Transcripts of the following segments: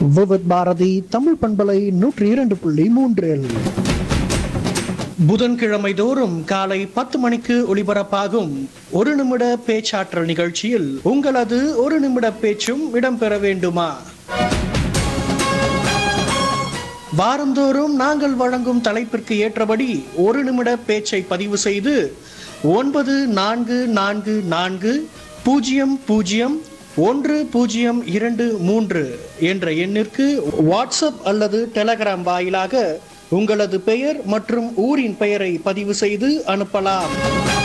விவித் பாரதி தமிழ் பண்பலை நூற்றி இரண்டு புள்ளி மூன்றில் புதன்கிழமை தோறும் காலை பத்து மணிக்கு ஒளிபரப்பாகும் ஒரு நிமிட பேச்சாற்றல் நிகழ்ச்சியில் உங்களது ஒரு நிமிட பேச்சும் இடம்பெற வேண்டுமா வாரந்தோறும் நாங்கள் வழங்கும் தலைப்பிற்கு ஏற்றபடி ஒரு நிமிட பேச்சை பதிவு செய்து ஒன்பது நான்கு நான்கு நான்கு பூஜ்ஜியம் பூஜ்ஜியம் ஒன்று பூஜ்ஜியம் இரண்டு மூன்று என்ற எண்ணிற்கு வாட்ஸ்அப் அல்லது டெலகிராம் வாயிலாக உங்களது பெயர் மற்றும் ஊரின் பெயரை பதிவு செய்து அனுப்பலாம்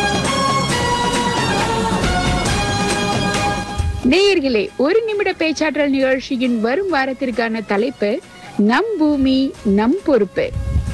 நேயர்களே ஒரு நிமிட பேச்சாற்றல் நிகழ்ச்சியின் வரும் வாரத்திற்கான தலைப்பு நம் பூமி நம் பொறுப்பு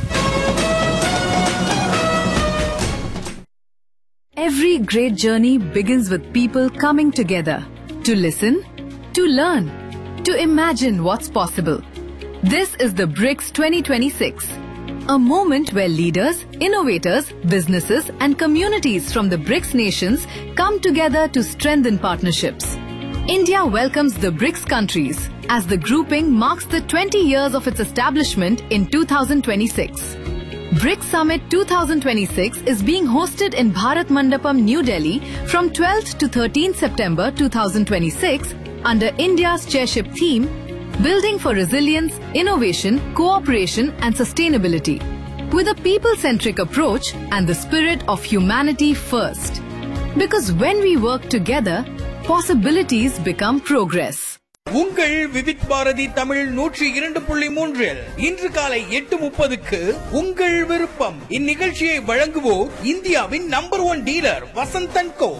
Every great journey begins with people coming together to listen, to learn, to imagine what's possible. This is the BRICS 2026, a moment where leaders, innovators, businesses, and communities from the BRICS nations come together to strengthen partnerships. India welcomes the BRICS countries as the grouping marks the 20 years of its establishment in 2026. BRICS Summit 2026 is being hosted in Bharat Mandapam, New Delhi from 12th to 13th September 2026 under India's chairship theme Building for Resilience, Innovation, Cooperation and Sustainability with a people-centric approach and the spirit of humanity first. Because when we work together, possibilities become progress. உங்கள் விவித் பாரதி தமிழ் நூற்றி இரண்டு புள்ளி மூன்றில் இன்று காலை எட்டு முப்பதுக்கு உங்கள் விருப்பம் இந்நிகழ்ச்சியை வழங்குவோர் இந்தியாவின் number one dealer Vasanthan co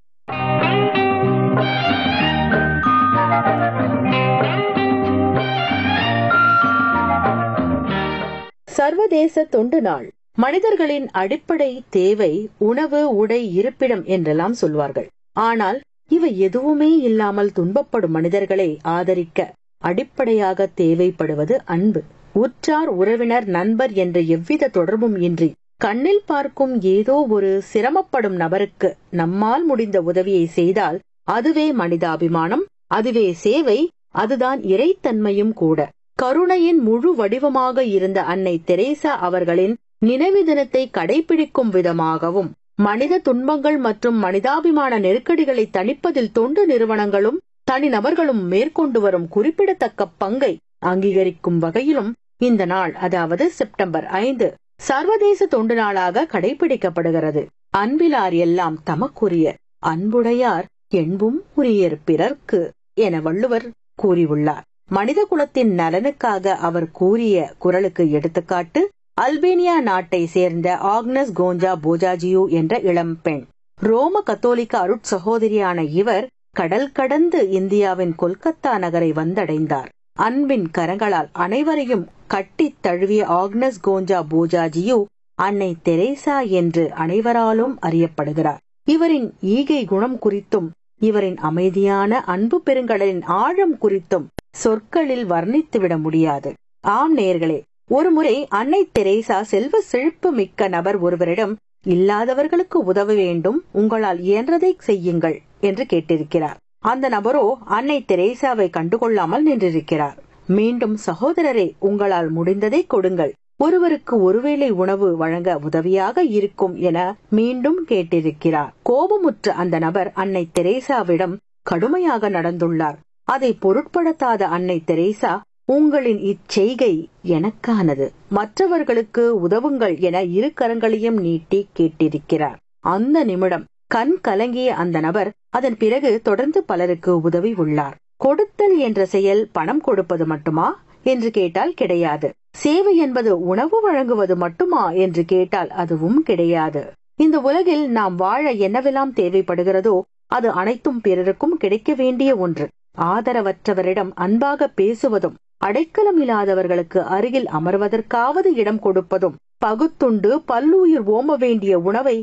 சர்வதேச தொண்டு நாள் மனிதர்களின் அடிப்படை தேவை உணவு உடை இருப்பிடம் என்றெல்லாம் சொல்வார்கள் ஆனால் இவை எதுவுமே இல்லாமல் துன்பப்படும் மனிதர்களை ஆதரிக்க அடிப்படையாக தேவைப்படுவது அன்பு உற்றார் உறவினர் நண்பர் என்ற எவ்வித தொடர்பும் இன்றி கண்ணில் பார்க்கும் ஏதோ ஒரு சிரமப்படும் நபருக்கு நம்மால் முடிந்த உதவியை செய்தால் அதுவே மனிதாபிமானம் அதுவே சேவை அதுதான் இறைத்தன்மையும் கூட கருணையின் முழு வடிவமாக இருந்த அன்னை தெரேசா அவர்களின் நினைவு தினத்தை கடைபிடிக்கும் விதமாகவும் மனித துன்பங்கள் மற்றும் மனிதாபிமான நெருக்கடிகளை தணிப்பதில் தொண்டு நிறுவனங்களும் தனிநபர்களும் மேற்கொண்டு வரும் குறிப்பிடத்தக்க பங்கை அங்கீகரிக்கும் வகையிலும் இந்த நாள் அதாவது செப்டம்பர் ஐந்து சர்வதேச தொண்டு நாளாக கடைபிடிக்கப்படுகிறது அன்பிலார் எல்லாம் தமக்குரிய அன்புடையார் என்பும் உரியர் பிறர்க்கு என வள்ளுவர் கூறியுள்ளார் மனித குலத்தின் நலனுக்காக அவர் கூறிய குரலுக்கு எடுத்துக்காட்டு அல்பேனியா நாட்டை சேர்ந்த ஆக்னஸ் கோஞ்சா போஜாஜியு என்ற இளம் பெண் ரோம கத்தோலிக்க அருட்சகோதரியான இவர் கடல் கடந்து இந்தியாவின் கொல்கத்தா நகரை வந்தடைந்தார் அன்பின் கரங்களால் அனைவரையும் கட்டித் தழுவிய ஆக்னஸ் கோஞ்சா போஜாஜியு அன்னை தெரேசா என்று அனைவராலும் அறியப்படுகிறார் இவரின் ஈகை குணம் குறித்தும் இவரின் அமைதியான அன்பு பெருங்கடலின் ஆழம் குறித்தும் சொற்களில் வர்ணித்துவிட முடியாது ஆம் நேயர்களே ஒருமுறை அன்னை தெரேசா செல்வ செழிப்பு மிக்க நபர் ஒருவரிடம் இல்லாதவர்களுக்கு உதவ வேண்டும் உங்களால் இயன்றதை செய்யுங்கள் என்று கேட்டிருக்கிறார் அந்த நபரோ அன்னை தெரேசாவை கண்டுகொள்ளாமல் நின்றிருக்கிறார் மீண்டும் சகோதரரே உங்களால் முடிந்ததை கொடுங்கள் ஒருவருக்கு ஒருவேளை உணவு வழங்க உதவியாக இருக்கும் என மீண்டும் கேட்டிருக்கிறார் கோபமுற்ற அந்த நபர் அன்னை தெரேசாவிடம் கடுமையாக நடந்துள்ளார் அதை பொருட்படுத்தாத அன்னை தெரேசா உங்களின் இச்செய்கை எனக்கானது மற்றவர்களுக்கு உதவுங்கள் என இரு கரங்களையும் நீட்டி கேட்டிருக்கிறார் அந்த நிமிடம் கண் கலங்கிய அந்த நபர் அதன் பிறகு தொடர்ந்து பலருக்கு உதவி உள்ளார் கொடுத்தல் என்ற செயல் பணம் கொடுப்பது மட்டுமா என்று கேட்டால் கிடையாது சேவை என்பது உணவு வழங்குவது மட்டுமா என்று கேட்டால் அதுவும் கிடையாது இந்த உலகில் நாம் வாழ என்னவெல்லாம் தேவைப்படுகிறதோ அது அனைத்தும் பிறருக்கும் கிடைக்க வேண்டிய ஒன்று ஆதரவற்றவரிடம் அன்பாக பேசுவதும் அடைக்கலம் இல்லாதவர்களுக்கு அருகில் அமர்வதற்காவது இடம் கொடுப்பதும் பகுத்துண்டு பல்லுயிர் ஓம வேண்டிய உணவை